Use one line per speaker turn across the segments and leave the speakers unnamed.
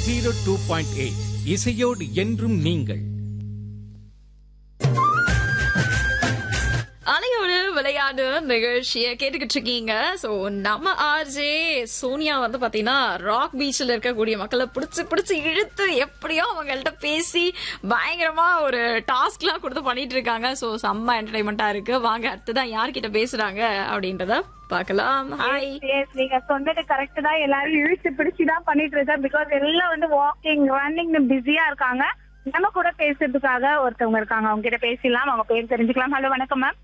Zero two point eight இசையோடு என்றும் நீங்கள்
அலையோடு விளையாடு நிகழ்ச்சியை கேட்டுக்கிட்டு இருக்கீங்க சோ நம்ம ஆர்ஜே சோனியா வந்து பாத்தீங்கன்னா ராக் பீச்ல இருக்கக்கூடிய மக்களை பிடிச்சு பிடிச்சு இழுத்து எப்படியோ அவங்கள்ட்ட பேசி பயங்கரமா ஒரு டாஸ்க் எல்லாம் கொடுத்து பண்ணிட்டு இருக்காங்க சோ செம்ம என்டர்டைன்மெண்டா இருக்கு வாங்க அடுத்ததான் யார்கிட்ட பேசுறாங்க அப்படின்றத பார்க்கலாம் ஹாய்
Yes, நீங்க சொன்னது கரெக்ட் தான் எல்லாரும் இழுத்து பிடிச்சு தான் பண்ணிட்டு இருக்கேன் பிகாஸ் எல்லாம் வந்து வாக்கிங் ரன்னிங் பிஸியா இருக்காங்க நம்ம கூட பேசுறதுக்காக ஒருத்தவங்க இருக்காங்க அவங்க கிட்ட பேசலாம் அவங்க பேர் தெரிஞ்சுக்கலாம் ஹலோ வணக்கம் மேம்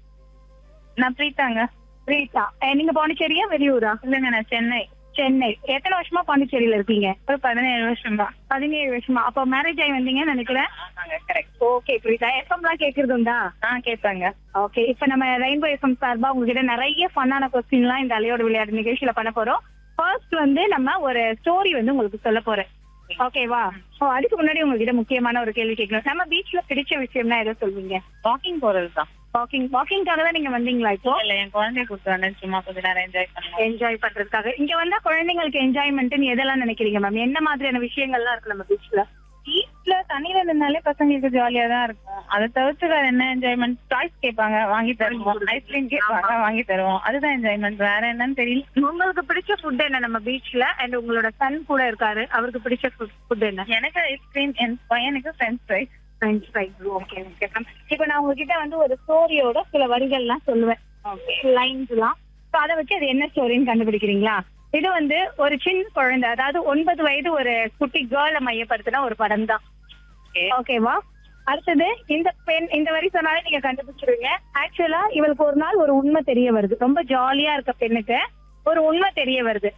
நான் பிரீத்தாங்க பிரீத்தா அஹ் நீங்க பாண்டிச்சேரியா வெளியூரா இல்லைங்க நான் சென்னை சென்னை எத்தனை வருஷமா பாண்டிச்சேரியில இருக்கீங்க ஒரு பதினேழு வருஷம் தான் பதினேழு வருஷமா அப்ப மேரேஜ் ஆகி வந்தீங்கன்னு நினைக்கிறேன் கரெக்ட் ஓகே பிரீத்தா எஃப்எம் எல்லாம் கேக்குறது உண்டா ஆ கேட்பாங்க ஓகே இப்ப நம்ம ரெயின்போ எஃப்எம் சார்பா உங்ககிட்ட நிறைய ஃபன்னான கொஸ்டின் எல்லாம் இந்த அலையோட விளையாட்டு நிகழ்ச்சியில பண்ண போறோம் ஃபர்ஸ்ட் வந்து நம்ம ஒரு ஸ்டோரி வந்து உங்களுக்கு சொல்ல போறேன் ஓகேவா ஓ அதுக்கு முன்னாடி உங்ககிட்ட முக்கியமான ஒரு கேள்வி கேட்கணும் நம்ம பீச்ல பிடிச்ச விஷயம்னா எதை சொல்வீங்க
வாக்கிங் போறது தான்
வாக்கிங் வாக்கிங்காக தான் நீங்க வந்தீங்க இப்போ
இல்ல என் குழந்தைய கூட்டு வந்தேன் சும்மா கொஞ்ச நேரம் என்ஜாய் பண்ணுவோம்
என்ஜாய் பண்றதுக்காக இங்க வந்தா குழந்தைங்களுக்கு என்ஜாய்மெண்ட் எதெல்லாம் நினைக்கிறீங்க மேம் என்ன மாதிரியான விஷயங்கள்லாம் இருக்கு நம்ம பீச்ல
வீட்ல தண்ணியில நின்னாலே பசங்களுக்கு ஜாலியா தான் இருக்கும் அதை தவிர்த்து வேற என்ன என்ஜாய்மெண்ட் டாய்ஸ் கேட்பாங்க வாங்கி தருவோம் ஐஸ்கிரீம் கேட்பாங்க வாங்கி தருவோம் அதுதான் என்ஜாய்மெண்ட் வேற என்னன்னு தெரியல
உங்களுக்கு பிடிச்ச ஃபுட் என்ன நம்ம பீச்ல அண்ட் உங்களோட சன் கூட இருக்காரு அவருக்கு பிடிச்ச ஃபுட் என்ன
எனக்கு ஐஸ்கிரீம் என் பையனுக்கு french fries
french fries okay okay இப்போ நான் உங்ககிட்ட வந்து ஒரு ஸ்டோரியோட சில வரிகள்லாம் சொல்லுவேன் ஓகே லைன்ஸ் எல்லாம் ஸோ அதை வச்சு அது என்ன ஸ்டோரின்னு கண்டுபிடிக்கிறீங்களா இது வந்து ஒரு சின்ன குழந்தை அதாவது ஒன்பது வயது ஒரு குட்டி கேர்ளை மையப்படுத்தின ஒரு படம் தான் ஓகேவா அடுத்தது இந்த பெண் இந்த வரி சொன்னாலே நீங்க கண்டுபிடிச்சிருவீங்க ஆக்சுவலா இவளுக்கு ஒரு நாள் ஒரு உண்மை தெரிய வருது ரொம்ப ஜாலியா இருக்க பெண்ணுக்கு ஒரு உண்மை தெரிய வருது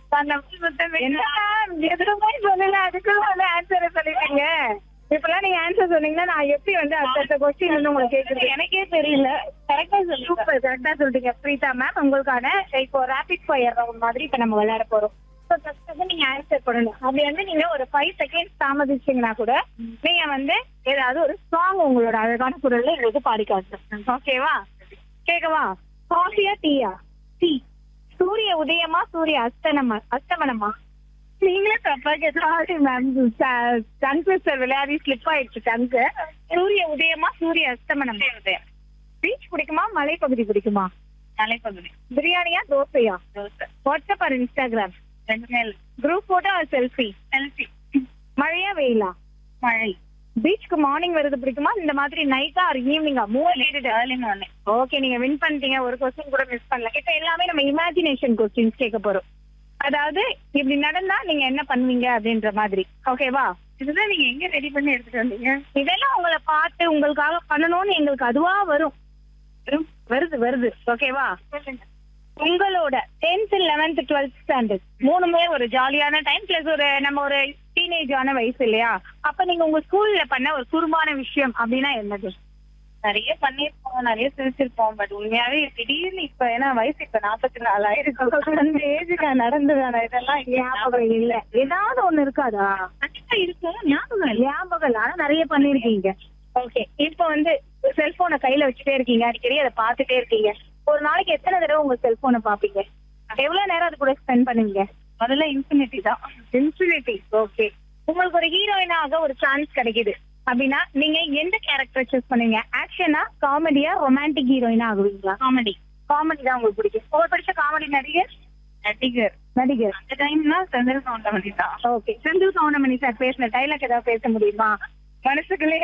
என்ன எதுவுமே சொல்லல அதுக்குள்ள வந்து ஆன்சரை சொல்லிட்டீங்க இப்பெல்லாம் நீங்க ஆன்சர் சொன்னீங்கன்னா நான் எப்படி வந்து அடுத்த கொஸ்டின் வந்து உங்களுக்கு கேக்குறது எனக்கே தெரியல கரெக்டா சூப்பர் கரெக்டா சொல்லிட்டீங்க பிரீதா மேம் உங்களுக்கான இப்போ ரேபிட் ஃபயர் ரவுண்ட் மாதிரி இப்ப நம்ம விளையாட போறோம் ஸோ ஃபர்ஸ்ட் வந்து நீங்க ஆன்சர் பண்ணணும் அப்படி வந்து நீங்க ஒரு ஃபைவ் செகண்ட்ஸ் தாமதிச்சீங்கன்னா கூட நீங்க வந்து ஏதாவது ஒரு சாங் உங்களோட அழகான குரல்ல எங்களுக்கு பாடி காட்டணும் ஓகேவா கேட்கவா காஃபியா டீயா டீ சூரிய உதயமா சூரிய அஸ்தனமா அஸ்தமனமா நீங்களே தப்பா சாரி மேம் டங் ட்விஸ்டர் விளையாடி ஸ்லிப் ஆயிடுச்சு டங்கு சூரிய உதயமா சூரிய அஸ்தமனம்
உதயம்
பீச் பிடிக்குமா மலைப்பகுதி பிடிக்குமா
மலைப்பகுதி
பிரியாணியா தோசையா
தோசை
வாட்ஸ்அப் ஆர் இன்ஸ்டாகிராம்
ரெண்டுமே
group photo or selfie
selfie
மழையா வெயிலா
மழை
பீச்சுக்கு மார்னிங் வருது பிடிக்குமா இந்த மாதிரி நைட்டா ஆர் ஈவினிங்கா மூவ்
ஏர்லி மார்னிங்
ஓகே நீங்க வின் பண்ணிட்டீங்க ஒரு கொஸ்டின் கூட மிஸ் பண்ணல இப்ப எல்லாமே நம்ம இமேஜினேஷன் கொஸ்டின்ஸ் கேட்க போறோம் அதாவது இப்படி நடந்தா நீங்க என்ன பண்ணுவீங்க அப்படின்ற மாதிரி ஓகேவா
இதுதான் நீங்க எங்க ரெடி பண்ணி எடுத்துட்டு வந்தீங்க
இதெல்லாம் உங்களை பார்த்து உங்களுக்காக பண்ணணும்னு எங்களுக்கு அதுவா வரும் வரும். வருது வருது ஓகேவா உங்களோட டென்த் லெவன்த் டுவெல்த் ஸ்டாண்டர்ட் மூணுமே ஒரு ஜாலியான டைம் பிளஸ் ஒரு நம்ம ஒரு டீனேஜ் ஆன வயசு இல்லையா அப்ப நீங்க உங்க ஸ்கூல்ல பண்ண ஒரு குறும்பான விஷயம் அப்படின்னா என்னது
நிறைய பண்ணிருப்போம் நிறைய சிரிச்சிருப்போம் பட் உண்மையாவே திடீர்னு இப்ப ஏன்னா வயசு இப்ப நாற்பத்தி நாலு ஆயிருக்கு அந்த ஏஜுக்கு நடந்ததான இதெல்லாம்
ஞாபகம் இல்ல ஏதாவது ஒண்ணு இருக்காதா
கண்டிப்பா இருக்கு ஞாபகம் இல்ல
ஞாபகம் இல்ல ஆனா நிறைய பண்ணிருக்கீங்க ஓகே இப்போ வந்து செல்போனை கையில வச்சுட்டே இருக்கீங்க அடிக்கடி அதை பார்த்துட்டே இருக்கீங்க ஒரு நாளைக்கு எத்தனை தடவை உங்க செல்போனை பாப்பீங்க எவ்வளவு நேரம் அது கூட ஸ்பெண்ட் பண்ணுவீங்க
முதல்ல இன்ஃபினிட்டி தான்
இன்ஃபினிட்டி ஓகே உங்களுக்கு ஒரு ஹீரோயினாக ஒரு சான்ஸ் கிடைக்குது அப்படின்னா நீங்க எந்த கேரக்டர் சூஸ் பண்ணுவீங்க ஆக்ஷனா காமெடியா ரொமான்டிக் ஹீரோயினா ஆகுவீங்களா
காமெடி
காமெடி தான் உங்களுக்கு பிடிக்கும் உங்களுக்கு பிடிச்ச காமெடி நடிகர்
நடிகர்
நடிகர்
அந்த டைம்னா செந்தில் கவுண்டமணி தான்
ஓகே செந்தில் கவுண்டமணி சார் பேசின டைலாக் ஏதாவது பேச முடியுமா மனசுக்குள்ளே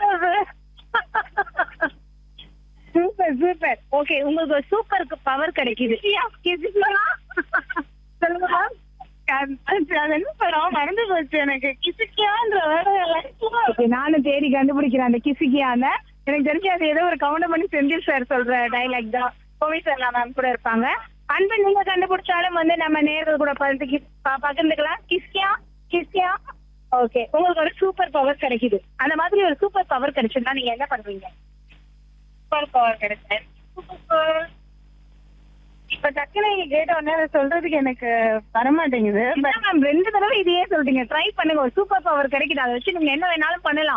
சூப்பர் சூப்பர் ஓகே உங்களுக்கு ஒரு சூப்பருக்கு பவர் கிடைக்குது சொல்லுங்க ma'am.
அது என்ன படம் மறந்து போச்சு எனக்கு கிசுக்கியான்ற
Okay, நானும் தேடி கண்டுபிடிக்கிறேன் அந்த கிசுக்கியான எனக்கு தெரிஞ்சு அது ஏதோ ஒரு கவுண்டமணி செந்தில் சார் சொல்ற டைலாக் தான் கோவி சார் மேம் கூட இருப்பாங்க அன்பு நீங்க கண்டுபிடிச்சாலும் வந்து நம்ம நேர்கள் கூட பகிர்ந்து பகிர்ந்துக்கலாம் கிஸ்கியா கிஸ்கியா ஓகே உங்களுக்கு ஒரு சூப்பர் பவர் கிடைக்குது அந்த மாதிரி ஒரு சூப்பர் பவர் கிடைச்சிருந்தா நீங்க என்ன பண்ணுவீங்க
சூப்பர் பவர் கிடைச்சேன் இப்ப டக்குனு நீங்க கேட்ட உடனே அதை சொல்றதுக்கு எனக்கு வரமாட்டேங்குது
மேம் ரெண்டு தடவை இதையே சொல்றீங்க ட்ரை பண்ணுங்க ஒரு சூப்பர் பவர் கிடைக்குது அதை வச்சு நீங்க என்ன வேணாலும் பண்ணலாம்